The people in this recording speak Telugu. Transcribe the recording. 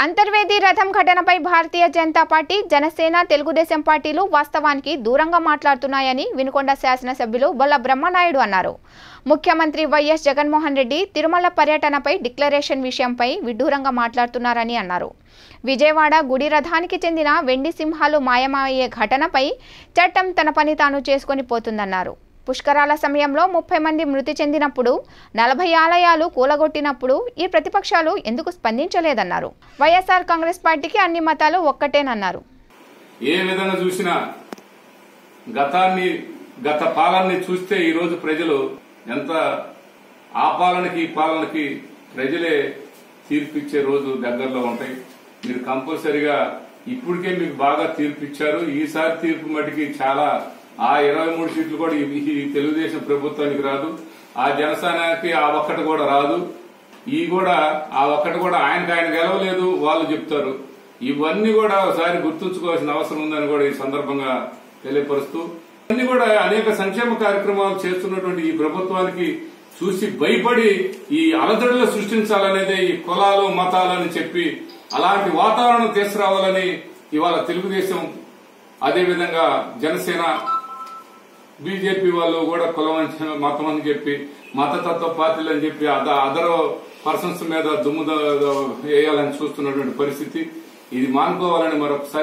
అంతర్వేది రథం ఘటనపై భారతీయ జనతా పార్టీ జనసేన తెలుగుదేశం పార్టీలు వాస్తవానికి దూరంగా మాట్లాడుతున్నాయని వినుకొండ శాసనసభ్యులు బొల్ల బ్రహ్మనాయుడు అన్నారు ముఖ్యమంత్రి వైఎస్ జగన్మోహన్ రెడ్డి తిరుమల పర్యటనపై డిక్లరేషన్ విషయంపై విడ్డూరంగా మాట్లాడుతున్నారని అన్నారు విజయవాడ గుడి రథానికి చెందిన వెండి సింహాలు మాయమయ్యే ఘటనపై చట్టం తన పని తాను చేసుకొని పోతుందన్నారు పుష్కరాల సమయంలో ముప్పై మంది మృతి చెందినప్పుడు నలభై ఆలయాలు కూలగొట్టినప్పుడు ఈ ప్రతిపక్షాలు ఎందుకు స్పందించలేదన్నారు వైఎస్ఆర్ కాంగ్రెస్ పార్టీకి అన్ని మతాలు ఒక్కటేనన్నారు ఏ విధంగా చూసినా గతాన్ని గత పాలనని చూస్తే ఈ రోజు ప్రజలు ఎంత ఆ పాలనకి ఈ పాలనకి ప్రజలే తీర్పిచ్చే రోజు దగ్గరలో ఉంటాయి మీరు కంపల్సరిగా ఇప్పటికే మీకు బాగా తీర్పిచ్చారు ఈసారి తీర్పు మటుకి చాలా ఆ ఇరవై మూడు సీట్లు కూడా ఈ ఈ తెలుగుదేశం ప్రభుత్వానికి రాదు ఆ జనసేనకి ఆ ఒక్కటి కూడా రాదు ఈ కూడా ఆ ఒక్కటి కూడా ఆయనకు ఆయన గెలవలేదు వాళ్ళు చెప్తారు ఇవన్నీ కూడా ఒకసారి గుర్తుంచుకోవాల్సిన అవసరం ఉందని కూడా ఈ సందర్భంగా తెలియపరుస్తూ ఇవన్నీ కూడా అనేక సంక్షేమ కార్యక్రమాలు చేస్తున్నటువంటి ఈ ప్రభుత్వానికి చూసి భయపడి ఈ అలజడులు సృష్టించాలనేదే ఈ కులాలు మతాలని చెప్పి అలాంటి వాతావరణం తీసుకురావాలని ఇవాళ తెలుగుదేశం అదేవిధంగా జనసేన బీజేపీ వాళ్ళు కూడా కులం అని మతం అని చెప్పి మతతత్వ పార్టీలు అని చెప్పి అదర్ పర్సన్స్ మీద దుమ్ము ద- ద- వేయాలని చూస్తున్నటువంటి పరిస్థితి ఇది మానుకోవాలని మరొకసారి